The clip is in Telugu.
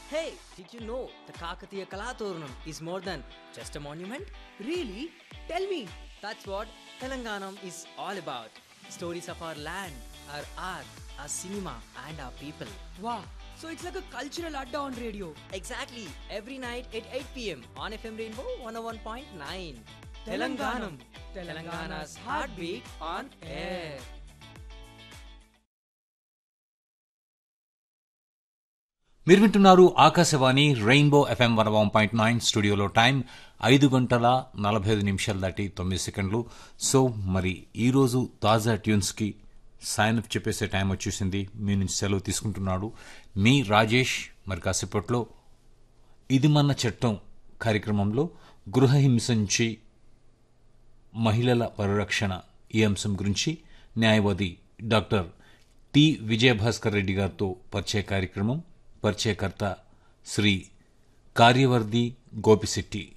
Hey, did you know the Kakatiya Kalaturnam is more than just a monument? Really? Tell me. That's what Telanganam is all about. Stories of our land, our art, our cinema, and our people. Wow. So it's like a cultural adda on radio. Exactly, every night at 8 pm on FM Rainbow 101.9. Telanganam. Telangana's heartbeat on air. మీరు వింటున్నారు Akashvani rainbow F M one one point nine స్టూడియోలో టైం ఐదు గంటల నలభై ఐదు నిమిషాలు దాటి తొమ్మిది సెకండ్లు సో మరి ఈరోజు తాజా ట్యూన్స్కి సైన్ అప్ చెప్పేసే టైం వచ్చేసింది మీ నుంచి సెలవు తీసుకుంటున్నాడు మీ రాజేష్ మరి కాసేపట్లో ఇది మన చట్టం కార్యక్రమంలో గృహహింస నుంచి మహిళల పరిరక్షణ ఈ అంశం గురించి న్యాయవాది డాక్టర్ టి విజయభాస్కర్ రెడ్డి గారితో పరిచయ కార్యక్రమం పరిచయకర్త శ్రీ కార్యవర్ధి గోపిశెట్టి